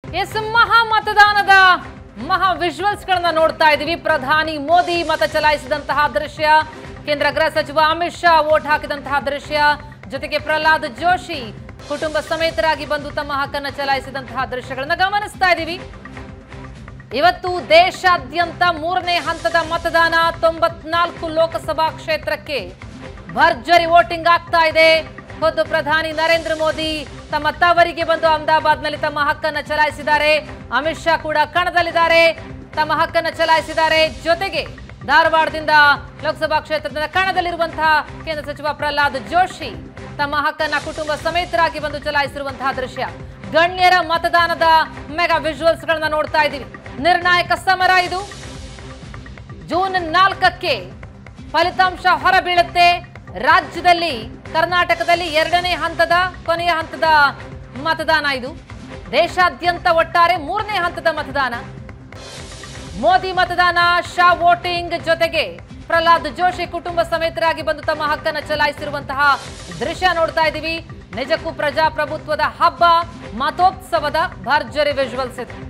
S ಮಹಾ ಮತದಾನದ ಮಹಾ ವಿಜುವಲ್ಸ್ ಗಳನ್ನ ನೋಡ್ತಾ ಇದೀವಿ ಪ್ರಧಾನಿ ಮೋದಿ ಮತ ಚಲಾಯಿಸಿದಂತಹ ದೃಶ್ಯ ಕೇಂದ್ರ ಗೃಹ ಸಚಿವ ಅಮಿತ್ ಶಾ ವೋಟ್ ಹಾಕಿದಂತಹ ದೃಶ್ಯ ಜೊತೆಗೆ ಪ್ರಹ್ಲಾದ್ ಜೋಶಿ ಕುಟುಂಬ ಸಮೇತರಾಗಿ ಬಂದು ತಮ್ಮ ಹಕ್ಕನ್ನ ಚಲಾಯಿಸಿದಂತಹ ದೃಶ್ಯಗಳನ್ನ ಗಮನಿಸ್ತಾ ಇದೀವಿ ಇವತ್ತು ದೇಶಾದ್ಯಂತ ಮೂರನೇ ಹಂತದ ಮತದಾನ ತೊಂಬತ್ನಾಲ್ಕು ಲೋಕಸಭಾ ಕ್ಷೇತ್ರಕ್ಕೆ ಭರ್ಜರಿ ವೋಟಿಂಗ್ ಆಗ್ತಾ ಇದೆ ಖುದ್ದು ಪ್ರಧಾನಿ ನರೇಂದ್ರ ಮೋದಿ ತಮ್ಮ ತವರಿಗೆ ಬಂದು ಅಹಮದಾಬಾದ್ನಲ್ಲಿ ತಮ್ಮ ಹಕ್ಕನ್ನ ಚಲಾಯಿಸಿದ್ದಾರೆ ಅಮಿತ್ ಶಾ ಕೂಡ ಕಣದಲ್ಲಿದ್ದಾರೆ ತಮ್ಮ ಹಕ್ಕನ್ನ ಚಲಾಯಿಸಿದ್ದಾರೆ ಜೊತೆಗೆ ಧಾರವಾಡದಿಂದ ಲೋಕಸಭಾ ಕ್ಷೇತ್ರದಿಂದ ಕಣದಲ್ಲಿರುವಂತಹ ಕೇಂದ್ರ ಸಚಿವ ಪ್ರಹ್ಲಾದ್ ಜೋಶಿ ತಮ್ಮ ಹಕ್ಕನ್ನ ಕುಟುಂಬ ಸಮೇತರಾಗಿ ಬಂದು ಚಲಾಯಿಸಿರುವಂತಹ ದೃಶ್ಯ ಗಣ್ಯರ ಮತದಾನದ ಮೆಗಾ ವಿಜುವಲ್ಸ್ ಗಳನ್ನ ನೋಡ್ತಾ ಇದ್ದೀವಿ ನಿರ್ಣಾಯಕ ಸಮರ ಇದು ಜೂನ್ ನಾಲ್ಕಕ್ಕೆ ಫಲಿತಾಂಶ ಹೊರಬೀಳುತ್ತೆ ರಾಜ್ಯದಲ್ಲಿ ಕರ್ನಾಟಕದಲ್ಲಿ ಎರಡನೇ ಹಂತದ ಕೊನೆಯ ಹಂತದ ಮತದಾನ ಇದು ದೇಶಾದ್ಯಂತ ಒಟ್ಟಾರೆ ಮೂರನೇ ಹಂತದ ಮತದಾನ ಮೋದಿ ಮತದಾನ ಶಾ ವೋಟಿಂಗ್ ಜೊತೆಗೆ ಪ್ರಹ್ಲಾದ್ ಜೋಶಿ ಕುಟುಂಬ ಸಮೇತರಾಗಿ ಬಂದು ತಮ್ಮ ಹಕ್ಕನ್ನು ಚಲಾಯಿಸಿರುವಂತಹ ದೃಶ್ಯ ನೋಡ್ತಾ ಇದ್ದೀವಿ ನಿಜಕ್ಕೂ ಪ್ರಜಾಪ್ರಭುತ್ವದ ಹಬ್ಬ ಮತೋತ್ಸವದ ಭರ್ಜರಿ ವಿಜುವಲ್ಸ್ ಇದು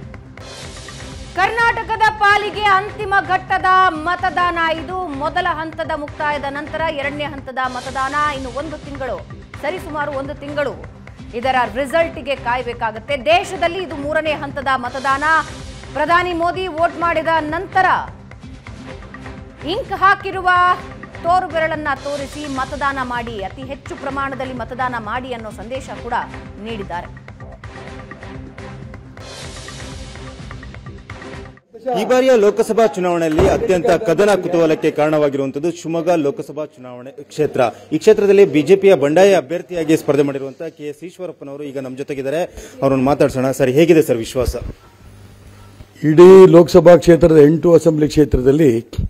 ಕರ್ನಾಟಕದ ಪಾಲಿಗೆ ಅಂತಿಮ ಘಟ್ಟದ ಮತದಾನ ಇದು ಮೊದಲ ಹಂತದ ಮುಕ್ತಾಯದ ನಂತರ ಎರಡನೇ ಹಂತದ ಮತದಾನ ಇನ್ನು ಒಂದು ತಿಂಗಳು ಸರಿಸುಮಾರು ಒಂದು ತಿಂಗಳು ಇದರ ರಿಸಲ್ಟ್ಗೆ ಕಾಯಬೇಕಾಗುತ್ತೆ ದೇಶದಲ್ಲಿ ಇದು ಮೂರನೇ ಹಂತದ ಮತದಾನ ಪ್ರಧಾನಿ ಮೋದಿ ವೋಟ್ ಮಾಡಿದ ನಂತರ ಇಂಕ್ ಹಾಕಿರುವ ತೋರು ಬೆರಳನ್ನ ತೋರಿಸಿ ಮತದಾನ ಮಾಡಿ ಅತಿ ಹೆಚ್ಚು ಪ್ರಮಾಣದಲ್ಲಿ ಮತದಾನ ಮಾಡಿ ಅನ್ನೋ ಸಂದೇಶ ಕೂಡ ನೀಡಿದ್ದಾರೆ ಈ ಬಾರಿಯ ಲೋಕಸಭಾ ಚುನಾವಣೆಯಲ್ಲಿ ಅತ್ಯಂತ ಕದನ ಕುತೂಹಲಕ್ಕೆ ಕಾರಣವಾಗಿರುವಂತದ್ದು ಶಿವಮೊಗ್ಗ ಲೋಕಸಭಾ ಚುನಾವಣೆ ಕ್ಷೇತ್ರ ಈ ಕ್ಷೇತ್ರದಲ್ಲಿ ಬಿಜೆಪಿಯ ಬಂಡಾಯ ಅಭ್ಯರ್ಥಿಯಾಗಿ ಸ್ಪರ್ಧೆ ಮಾಡಿರುವಂತಹ ಕೆ ಎಸ್ ಈಶ್ವರಪ್ಪನವರು ಈಗ ನಮ್ಮ ಜೊತೆಗಿದ್ದಾರೆ ಅವರನ್ನು ಮಾತಾಡ್ಸೋಣ ಸರ್ ಹೇಗಿದೆ ಸರ್ ವಿಶ್ವಾಸ ಇಡೀ ಲೋಕಸಭಾ ಕ್ಷೇತ್ರದ ಎಂಟು ಅಸೆಂಬ್ಲಿ ಕ್ಷೇತ್ರದಲ್ಲಿ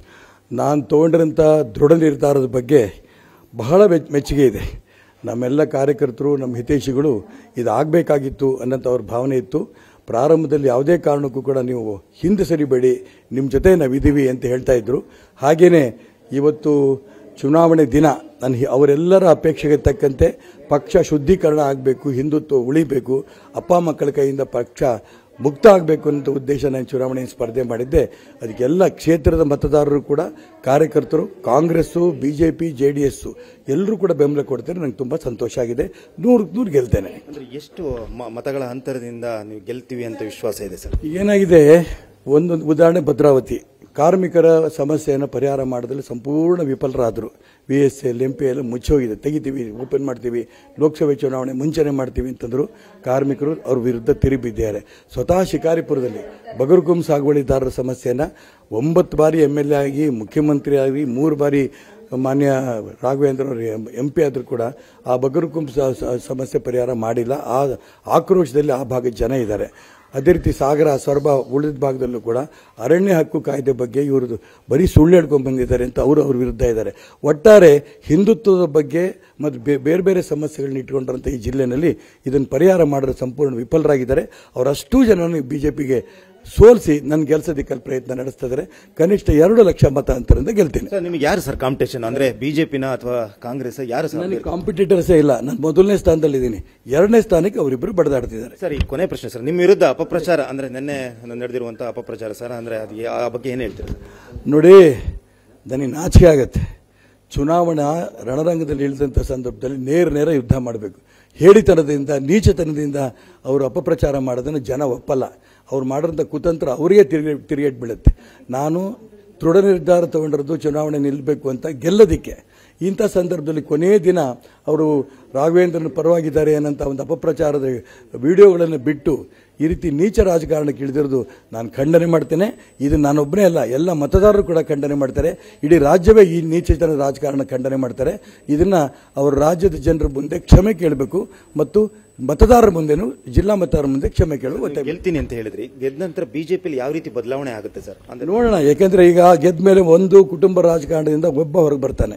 ನಾನು ತಗೊಂಡಿರೋಂಥ ದೃಢ ನಿರ್ಧಾರದ ಬಗ್ಗೆ ಬಹಳ ಮೆಚ್- ಮೆಚ್ಚುಗೆ ಇದೆ ನಮ್ಮೆಲ್ಲ ಕಾರ್ಯಕರ್ತರು ನಮ್ಮ ಹಿತೈಷಿಗಳು ಇದಾಗಬೇಕಾಗಿತ್ತು ಅನ್ನೋಂಥ ಅವ್ರ ಭಾವನೆ ಇತ್ತು ಪ್ರಾರಂಭದಲ್ಲಿ ಯಾವುದೇ ಕಾರಣಕ್ಕೂ ಕೂಡ ನೀವು ಹಿಂದೆ ಸರಿಬೇಡಿ ನಿಮ್ಮ ಜೊತೆ ನಾವಿದ್ದೀವಿ ಅಂತ ಹೇಳ್ತಾ ಇದ್ರು ಹಾಗೇನೆ ಇವತ್ತು ಚುನಾವಣೆ ದಿನ ನಾನು ಹಿ- ಅವರೆಲ್ಲರ ಅಪೇಕ್ಷೆಗೆ ತಕ್ಕಂತೆ ಪಕ್ಷ ಶುದ್ಧೀಕರಣ ಆಗಬೇಕು ಹಿಂದುತ್ವ ಉಳಿಬೇಕು ಅಪ್ಪ ಮಕ್ಕಳ ಕೈಯಿಂದ ಪಕ್ಷ ಮುಕ್ತ ಆಗಬೇಕು ಅಂತ ಉದ್ದೇಶ ನಾನು ಚುನಾವಣೆ ಸ್ಪರ್ಧೆ ಮಾಡಿದ್ದೆ ಅದಕ್ಕೆಲ್ಲ ಕ್ಷೇತ್ರದ ಮತದಾರರು ಕೂಡ ಕಾರ್ಯಕರ್ತರು Congress BJP J D S ಎಲ್ಲರೂ ಕೂಡ ಬೆಂಬಲ ಕೊಡ್ತಾರೆ ನಂಗೆ ತುಂಬ ಸಂತೋಷ ಆಗಿದೆ ನೂರು ನೂರು ಗೆಲ್ತೇನೆ ಅಂದ್ರೆ ಎಷ್ಟು ಮ- ಮತಗಳ ಅಂತರದಿಂದ ನೀವು ಗೆಲ್ತೀವಿ ಅಂತ ವಿಶ್ವಾಸ ಇದೆ ಸರ್ ಏನಾಗಿದೆ ಒಂದೊಂದು ಉದಾಹರಣೆ ಭದ್ರಾವತಿ ಕಾರ್ಮಿಕರ ಸಮಸ್ಯೆಯನ್ನು ಪರಿಹಾರ ಮಾಡೋದ್ರಲ್ಲಿ ಸಂಪೂರ್ಣ ವಿಫಲರಾದರು V S L M P ಎಲ್ಲ ಮುಚ್ಚೋಗಿದೆ ತೆಗಿತೀವಿ ಓಪನ್ ಮಾಡ್ತೀವಿ ಲೋಕಸಭೆ ಚುನಾವಣೆ ಮುಂಚೆನೆ ಮಾಡ್ತೀವಿ ಅಂತಂದ್ರು ಕಾರ್ಮಿಕರು ಅವ್ರ ವಿರುದ್ಧ ತಿರುಗಿದ್ದಾರೆ ಸ್ವತಃ ಶಿಕಾರಿಪುರದಲ್ಲಿ ಬಗರುಗುಂ ಸಾಗುವಳಿದಾರರ ಸಮಸ್ಯೆನ ಒಂಬತ್ತು ಬಾರಿ ಎಮ್ ಎಲ್ ಎ ಆಗಿ ಮುಖ್ಯಮಂತ್ರಿ ಆಗಿ ಮೂರು ಬಾರಿ ಮಾನ್ಯ ರಾಘವೇಂದ್ರ ಅವರು ಎಂ ಪಿ ಆದರೂ ಕೂಡ ಆ ಬಗರುಕುಂ ಸ- ಸ- ಸಮಸ್ಯೆ ಪರಿಹಾರ ಮಾಡಿಲ್ಲ ಆ ಆಕ್ರೋಶದಲ್ಲಿ ಆ ಭಾಗದ ಜನ ಇದ್ದಾರೆ ಅದೇ ರೀತಿ ಸಾಗರ ಸೊರಬ ಉಳಿದ ಭಾಗದಲ್ಲೂ ಕೂಡ ಅರಣ್ಯ ಹಕ್ಕು ಕಾಯ್ದೆ ಬಗ್ಗೆ ಇವರು ಬರೀ ಸುಳ್ಳು ಹೇಳ್ಕೊಂಡು ಬಂದಿದ್ದಾರೆ ಅಂತ ಅವರು ಅವ್ರ ವಿರುದ್ಧ ಇದ್ದಾರೆ ಒಟ್ಟಾರೆ ಹಿಂದುತ್ವದ ಬಗ್ಗೆ ಮತ್ತು ಬೇ- ಬೇರೆ ಬೇರೆ ಸಮಸ್ಯೆಗಳನ್ನ ಇಟ್ಕೊಂಡ್ರಂಥ ಈ ಜಿಲ್ಲೆನಲ್ಲಿ ಇದನ್ನು ಪರಿಹಾರ ಮಾಡಲು ಸಂಪೂರ್ಣ ವಿಫಲರಾಗಿದ್ದಾರೆ ಅವರಷ್ಟೂ ಜನರನ್ನು ಬಿಜೆಪಿಗೆ ಸೋಲಿಸಿ ನನ್ನ ಗೆಲ್ಸೋದಕ್ಕೆ ಪ್ರಯತ್ನ ನಡೆಸ್ತಾ ಇದ್ದಾರೆ ಕನಿಷ್ಠ ಎರಡು ಲಕ್ಷ ಮತ ಅಂತರದಿಂದ ಗೆಲ್ತೀನಿ ಸರ್ ನಿಮ್ಗೆ ಯಾರು ಸರ್ ಕಾಂಪಿಟೇಷನ್ ಅಂದ್ರೆ ಬಿಜೆಪಿನ ಅಥವಾ ಕಾಂಗ್ರೆಸ್ ಯಾರು ಸರ್ ನನಗೆ ಕಾಂಪಿಟೇಟರ್ಸೇ ಇಲ್ಲ ನಾನು ಮೊದಲನೇ ಸ್ಥಾನದಲ್ಲಿದ್ದೀನಿ ಎರಡನೇ ಸ್ಥಾನಕ್ಕೆ ಅವರಿಬ್ಬರು ಬಡದಾಡ್ತಿದ್ದಾರೆ ಸರ್ ಈ ಕೊನೆ ಪ್ರಶ್ನೆ ಸರ್ ನಿಮ್ಮ ವಿರುದ್ಧ ಅಪಪ್ರಚಾರ ಅಂದ್ರೆ ನಿನ್ನೆ ನಡೆದಿರುವಂತಹ ಅಪಪ್ರಚಾರ ಸರ್ ಅಂದ್ರೆ ಅದು ಯಾ- ಆ ಬಗ್ಗೆ ಏನ್ ಹೇಳ್ತೀರಾ ಸರ್? ನೋಡಿ ನನಗೆ ನಾಚಿಕೆ ಆಗತ್ತೆ ಚುನಾವಣಾ ರಣರಂಗದಲ್ಲಿ ಇಳಿದಂಥ ಸಂದರ್ಭದಲ್ಲಿ ನೇರ ನೇರ ಯುದ್ಧ ಮಾಡಬೇಕು ಹೇಳಿತನದಿಂದ ನೀಚತನದಿಂದ ಅವರು ಅಪಪ್ರಚಾರ ಮಾಡೋದನ್ನು ಜನ ಒಪ್ಪಲ್ಲ ಅವ್ರು ಮಾಡಿರೋಂಥ ಕುತಂತ್ರ ಅವರಿಗೆ ತಿರುಗಿ ತಿರುಗೇಟ್ ಬೀಳುತ್ತೆ ನಾನು ದೃಢ ನಿರ್ಧಾರ ತಗೊಂಡಿರೋದು ಚುನಾವಣೆ ನಿಲ್ಲಬೇಕು ಅಂತ ಗೆಲ್ಲೋದಿಕ್ಕೆ ಇಂಥ ಸಂದರ್ಭದಲ್ಲಿ ಕೊನೆಯ ದಿನ ಅವರು ರಾಘವೇಂದ್ರನ ಪರವಾಗಿದ್ದಾರೆ ಅನ್ನೋಂಥ ಒಂದು ಅಪಪ್ರಚಾರದ ವಿಡಿಯೋಗಳನ್ನು ಬಿಟ್ಟು ಈ ರೀತಿ ನೀಚ ರಾಜಕಾರಣಕ್ಕೆ ಇಳಿದಿರೋದು ನಾನು ಖಂಡನೆ ಮಾಡ್ತೇನೆ ಇದು ನಾನೊಬ್ಬನೇ ಅಲ್ಲ ಎಲ್ಲ ಮತದಾರರು ಕೂಡ ಖಂಡನೆ ಮಾಡ್ತಾರೆ ಇಡೀ ರಾಜ್ಯವೇ ಈ ನೀಚತನ ರಾಜಕಾರಣ ಖಂಡನೆ ಮಾಡ್ತಾರೆ ಇದನ್ನ ಅವರ ರಾಜ್ಯದ ಜನರ ಮುಂದೆ ಕ್ಷಮೆ ಕೇಳಬೇಕು ಮತ್ತು ಮತದಾರರ ಮುಂದೆನೂ ಜಿಲ್ಲಾ ಮತದಾರರ ಮುಂದೆ ಕ್ಷಮೆ ಕೇಳುವ ಒತ್ತಾಯ ಗೆಲ್ತೀನಿ ಅಂತ ಹೇಳಿದ್ರಿ ಗೆದ್ದ ನಂತರ ಬಿಜೆಪಿಲಿ ಯಾವ ರೀತಿ ಬದಲಾವಣೆ ಆಗುತ್ತೆ ಸರ್ ಅಂದ್ರೆ ನೋಡೋಣ ಯಾಕೆಂದ್ರೆ ಈಗ ಗೆದ್ದ ಮೇಲೆ ಒಂದು ಕುಟುಂಬ ರಾಜಕಾರಣದಿಂದ ಒಬ್ಬ ಹೊರಗೆ ಬರ್ತಾನೆ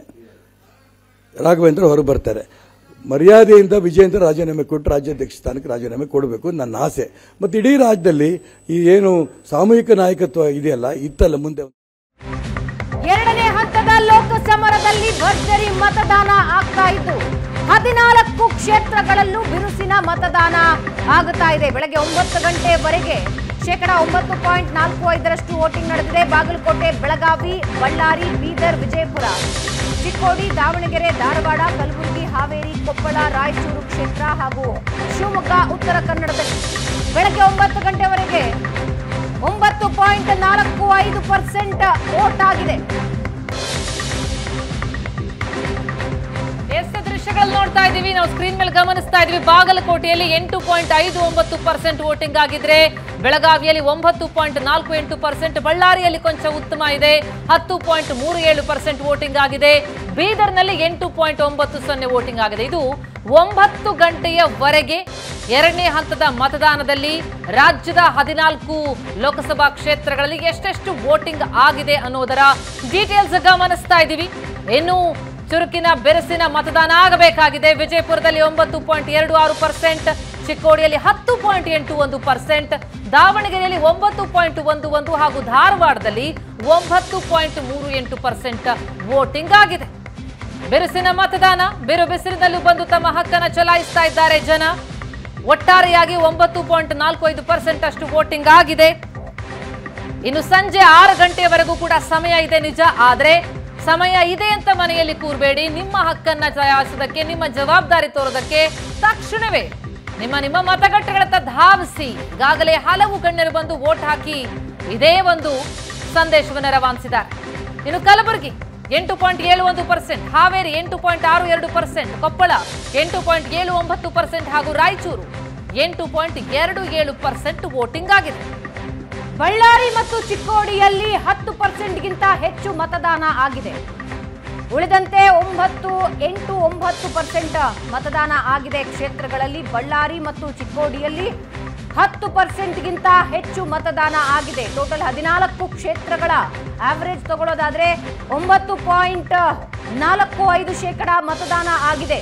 ರಾಘವೇಂದ್ರ ಹೊರಗೆ ಬರ್ತಾರೆ ಮರ್ಯಾದೆಯಿಂದ ವಿಜಯೇಂದ್ರ ರಾಜೀನಾಮೆ ಕೊಟ್ಟು ರಾಜ್ಯಾಧ್ಯಕ್ಷ ಸ್ಥಾನಕ್ಕೆ ರಾಜೀನಾಮೆ ಕೊಡಬೇಕು ನನ್ನ ಆಸೆ ಮತ್ತು ಇಡೀ ರಾಜ್ಯದಲ್ಲಿ ಈ ಏನು ಸಾಮೂಹಿಕ ನಾಯಕತ್ವ ಇದೆಯಲ್ಲ ಇತ್ತಲ್ಲ ಮುಂದೆ ಎರಡನೇ ಹಂತದ ಲೋಕಸಮರದಲ್ಲಿ ಭರ್ಜರಿ ಮತದಾನ ಆಗ್ತಾ ಇದ್ದು ಹದಿನಾಲ್ಕು ಕ್ಷೇತ್ರಗಳಲ್ಲೂ ಬಿರುಸಿನ ಮತದಾನ ಆಗುತ್ತಾ ಇದೆ ಬೆಳಗ್ಗೆ ಒಂಬತ್ತು ಗಂಟೆವರೆಗೆ ಶೇಕಡ ಒಂಬತ್ತು ಪಾಯಿಂಟ್ ನಾಲ್ಕು ಐದರಷ್ಟು ವೋಟಿಂಗ್ ನಡೆದಿದೆ ಬಾಗಲಕೋಟೆ ಬೆಳಗಾವಿ ಬಳ್ಳಾರಿ ಬೀದರ್ ವಿಜಯಪುರ ಚಿಕ್ಕೋಡಿ ದಾವಣಗೆರೆ ಧಾರವಾಡ ಕಲಬುರಗಿ ಹಾವೇರಿ ಕೊಪ್ಪಳ ರಾಯಚೂರು ಕ್ಷೇತ್ರ ಹಾಗೂ ಶಿವಮೊಗ್ಗ ಉತ್ತರ ಕನ್ನಡದಲ್ಲಿ ಬೆಳಗ್ಗೆ ಒಂಬತ್ತು ಗಂಟೆವರೆಗೆ ಒಂಬತ್ತು ಪಾಯಿಂಟ್ ನಾಲ್ಕು ಐದು ಪರ್ಸೆಂಟ್ ವೋಟ್ ಆಗಿದೆ ಎಷ್ಟು ದೃಶ್ಯಗಳು ನೋಡ್ತಾ ಇದೀವಿ ನಾವು ಸ್ಕ್ರೀನ್ ಮೇಲೆ ಗಮನಿಸ್ತಾ ಇದೀವಿ ಬಾಗಲಕೋಟೆಯಲ್ಲಿ ಎಂಟು ಪಾಯಿಂಟ್ ಐದು ಒಂಬತ್ತು ಪರ್ಸೆಂಟ್ ವೋಟಿಂಗ್ ಆಗಿದ್ರೆ ಬೆಳಗಾವಿಯಲ್ಲಿ ಒಂಬತ್ತು ಪಾಯಿಂಟ್ ನಾಲ್ಕು ಎಂಟು ಪರ್ಸೆಂಟ್ ಬಳ್ಳಾರಿಯಲ್ಲಿ ಕೊಂಚ ಉತ್ತಮ ಇದೆ ಹತ್ತು ಪಾಯಿಂಟ್ ಮೂರು ಏಳು ಪರ್ಸೆಂಟ್ ವೋಟಿಂಗ್ ಆಗಿದೆ ಬೀದರ್ನಲ್ಲಿ ಎಂಟು ಪಾಯಿಂಟ್ ಒಂಬತ್ತು ಸೊನ್ನೆ ವೋಟಿಂಗ್ ಆಗಿದೆ ಇದು ಒಂಬತ್ತು ಗಂಟೆಯವರೆಗೆ ಎರಡನೇ ಹಂತದ ಮತದಾನದಲ್ಲಿ ರಾಜ್ಯದ ಹದಿನಾಲ್ಕು ಲೋಕಸಭಾ ಕ್ಷೇತ್ರಗಳಲ್ಲಿ ಎಷ್ಟೆಷ್ಟು ವೋಟಿಂಗ್ ಆಗಿದೆ ಅನ್ನೋದರ ಡೀಟೇಲ್ಸ್ ಗಮನಿಸ್ತಾ ಇದ್ದೀವಿ ಇನ್ನು ಚುರುಕಿನ ಬೆರಸಿನ ಮತದಾನ ಆಗಬೇಕಾಗಿದೆ ವಿಜಯಪುರದಲ್ಲಿ ಒಂಬತ್ತು ಪಾಯಿಂಟ್ ಎರಡು ಆರು ಪರ್ಸೆಂಟ್ ಚಿಕ್ಕೋಡಿಯಲ್ಲಿ ಹತ್ತು ಪಾಯಿಂಟ್ ಎಂಟು ಒಂದು ಪರ್ಸೆಂಟ್ ದಾವಣಗೆರೆಯಲ್ಲಿ ಒಂಬತ್ತು ಪಾಯಿಂಟ್ ಒಂದು ಒಂದು ಹಾಗೂ ಧಾರವಾಡದಲ್ಲಿ ಒಂಬತ್ತು ಪಾಯಿಂಟ್ ಮೂರು ಎಂಟು ಪರ್ಸೆಂಟ್ ವೋಟಿಂಗ್ ಆಗಿದೆ ಬಿರುಸಿನ ಮತದಾನ ಬಿರು ಬಿಸಿಲಿನಲ್ಲೂ ಬಂದು ತಮ್ಮ ಹಕ್ಕನ್ನು ಚಲಾಯಿಸ್ತಾ ಇದ್ದಾರೆ ಜನ ಒಟ್ಟಾರೆಯಾಗಿ ಒಂಬತ್ತು ಪಾಯಿಂಟ್ ನಾಲ್ಕು ಐದು ಪರ್ಸೆಂಟ್ ಅಷ್ಟು ವೋಟಿಂಗ್ ಆಗಿದೆ ಇನ್ನು ಸಂಜೆ ಆರು ಗಂಟೆಯವರೆಗೂ ಕೂಡ ಸಮಯ ಇದೆ ನಿಜ ಆದ್ರೆ ಸಮಯ ಇದೆ ಅಂತ ಮನೆಯಲ್ಲಿ ಕೂರಬೇಡಿ ನಿಮ್ಮ ಹಕ್ಕನ್ನ ಚಲಾಯಿಸೋದಕ್ಕೆ ನಿಮ್ಮ ಜವಾಬ್ದಾರಿ ತೋರೋದಕ್ಕೆ ತಕ್ಷಣವೇ ನಿಮ್ಮ ನಿಮ್ಮ ಮತಗಟ್ಟೆಗಳತ್ತ ಧಾವಿಸಿ ಈಗಾಗಲೇ ಹಲವು ಗಣ್ಯರು ಬಂದು ವೋಟ್ ಹಾಕಿ ಇದೇ ಒಂದು ಸಂದೇಶವನ್ನು ರವಾನಿಸಿದ್ದಾರೆ ಇನ್ನು ಕಲಬುರಗಿ ಎಂಟು ಪಾಯಿಂಟ್ ಏಳು ಒಂದು ಪರ್ಸೆಂಟ್ ಹಾವೇರಿ ಎಂಟು ಪಾಯಿಂಟ್ ಆರು ಎರಡು ಪರ್ಸೆಂಟ್ ಕೊಪ್ಪಳ ಎಂಟು ಪಾಯಿಂಟ್ ಏಳು ಒಂಬತ್ತು ಪರ್ಸೆಂಟ್ ಹಾಗೂ ರಾಯಚೂರು ಎಂಟು ಪಾಯಿಂಟ್ ಎರಡು ಏಳು ಪರ್ಸೆಂಟ್ ವೋಟಿಂಗ್ ಆಗಿದೆ ಬಳ್ಳಾರಿ ಮತ್ತು ಚಿಕ್ಕೋಡಿಯಲ್ಲಿ ಹತ್ತು ಪರ್ಸೆಂಟ್ಗಿಂತ ಹೆಚ್ಚು ಮತದಾನ ಆಗಿದೆ ಉಳಿದಂತೆ ಒಂಬತ್ತು ಎಂಟು ಒಂಬತ್ತು ಪರ್ಸೆಂಟ್ ಮತದಾನ ಆಗಿದೆ ಕ್ಷೇತ್ರಗಳಲ್ಲಿ ಬಳ್ಳಾರಿ ಮತ್ತು ಚಿಕ್ಕೋಡಿಯಲ್ಲಿ ಹತ್ತು ಪರ್ಸೆಂಟ್ಗಿಂತ ಹೆಚ್ಚು ಮತದಾನ ಆಗಿದೆ ಟೋಟಲ್ ಹದಿನಾಲ್ಕು ಕ್ಷೇತ್ರಗಳ ಆವರೇಜ್ ತಗೊಳ್ಳೋದಾದ್ರೆ ಒಂಬತ್ತು ಪಾಯಿಂಟ್ ನಾಲ್ಕು ಐದು ಶೇಕಡ ಮತದಾನ ಆಗಿದೆ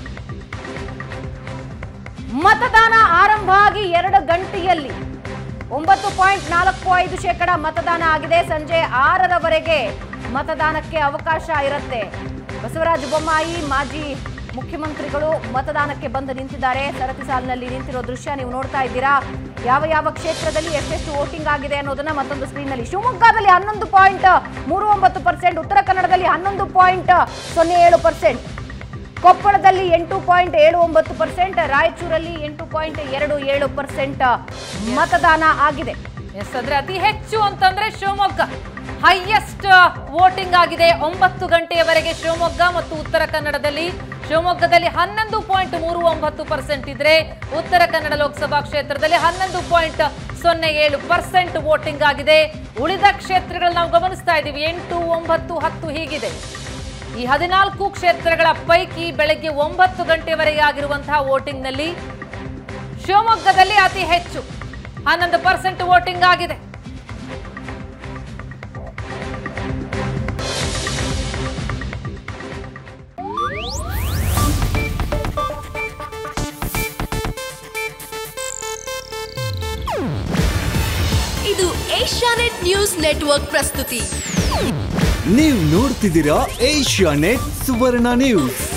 ಮತದಾನ ಆರಂಭ ಆಗಿ ಎರಡು ಗಂಟೆಯಲ್ಲಿ ಒಂಬತ್ತು ಪಾಯಿಂಟ್ ನಾಲ್ಕು ಐದು ಶೇಕಡ ಮತದಾನ ಆಗಿದೆ ಸಂಜೆ ಆರರವರೆಗೆ ಮತದಾನಕ್ಕೆ ಅವಕಾಶ ಇರುತ್ತೆ ಬಸವರಾಜ ಬೊಮ್ಮಾಯಿ ಮಾಜಿ ಮುಖ್ಯಮಂತ್ರಿಗಳು ಮತದಾನಕ್ಕೆ ಬಂದು ನಿಂತಿದ್ದಾರೆ ಸರತಿ ಸಾಲಿನಲ್ಲಿ ನಿಂತಿರೋ ದೃಶ್ಯ ನೀವು ನೋಡ್ತಾ ಇದ್ದೀರಾ ಯಾವ ಯಾವ ಕ್ಷೇತ್ರದಲ್ಲಿ ಎಷ್ಟೆಷ್ಟು ವೋಟಿಂಗ್ ಆಗಿದೆ ಅನ್ನೋದನ್ನ ಮತ್ತೊಂದು ಸ್ಕ್ರೀನ್ನಲ್ಲಿ ಶಿವಮೊಗ್ಗದಲ್ಲಿ ಹನ್ನೊಂದು ಪಾಯಿಂಟ್ ಮೂರು ಒಂಬತ್ತು ಪರ್ಸೆಂಟ್ ಉತ್ತರ ಕನ್ನಡದಲ್ಲಿ ಹನ್ನೊಂದು ಪಾಯಿಂಟ್ ಸೊನ್ನೆ ಏಳು ಪರ್ಸೆಂಟ್ ಕೊಪ್ಪಳದಲ್ಲಿ ಎಂಟು ಪಾಯಿಂಟ್ ಏಳು ಒಂಬತ್ತು ಪರ್ಸೆಂಟ್ ರಾಯಚೂರಲ್ಲಿ ಎಂಟು ಪಾಯಿಂಟ್ ಎರಡು ಏಳು ಪರ್ಸೆಂಟ್ ಮತದಾನ ಆಗಿದೆ ಎಸ್ ಅಂದ್ರೆ ಅತಿ ಹೆಚ್ಚು ಅಂತಂದ್ರೆ ಶಿವಮೊಗ್ಗ ಹೈಯೆಸ್ಟ್ ವೋಟಿಂಗ್ ಆಗಿದೆ ಒಂಬತ್ತು ಗಂಟೆಯವರೆಗೆ ಶಿವಮೊಗ್ಗ ಮತ್ತು ಉತ್ತರ ಕನ್ನಡದಲ್ಲಿ ಶಿವಮೊಗ್ಗದಲ್ಲಿ ಹನ್ನೊಂದು ಪಾಯಿಂಟ್ ಮೂರು ಒಂಬತ್ತು ಪರ್ಸೆಂಟ್ ಇದ್ರೆ ಉತ್ತರ ಕನ್ನಡ ಲೋಕಸಭಾ ಕ್ಷೇತ್ರದಲ್ಲಿ ಹನ್ನೊಂದು ಪಾಯಿಂಟ್ ಸೊನ್ನೆ ಏಳು ಪರ್ಸೆಂಟ್ ವೋಟಿಂಗ್ ಆಗಿದೆ ಉಳಿದ ಕ್ಷೇತ್ರಗಳು ನಾವು ಗಮನಿಸ್ತಾ ಇದ್ದೀವಿ ಎಂಟು ಒಂಬತ್ತು ಹತ್ತು ಹೀಗಿದೆ ಈ ಹದಿನಾಲ್ಕು ಕ್ಷೇತ್ರಗಳ ಪೈಕಿ ಬೆಳಗ್ಗೆ ಒಂಬತ್ತು ಗಂಟೆವರೆಗೆ ಆಗಿರುವಂತಹ ವೋಟಿಂಗ್ನಲ್ಲಿ ಶಿವಮೊಗ್ಗದಲ್ಲಿ ಅತಿ ಹೆಚ್ಚು ಹನ್ನೊಂದು ಪರ್ಸೆಂಟ್ ವೋಟಿಂಗ್ ಆಗಿದೆ ಇದು ಏಷ್ಯಾನೆಟ್ ನ್ಯೂಸ್ ನೆಟ್ವರ್ಕ್ ಪ್ರಸ್ತುತಿ ನೀವು ನೋಡ್ತಿದ್ದೀರಾ ಏಷ್ಯಾ ನೆಟ್ ಸುವರ್ಣ ನ್ಯೂಸ್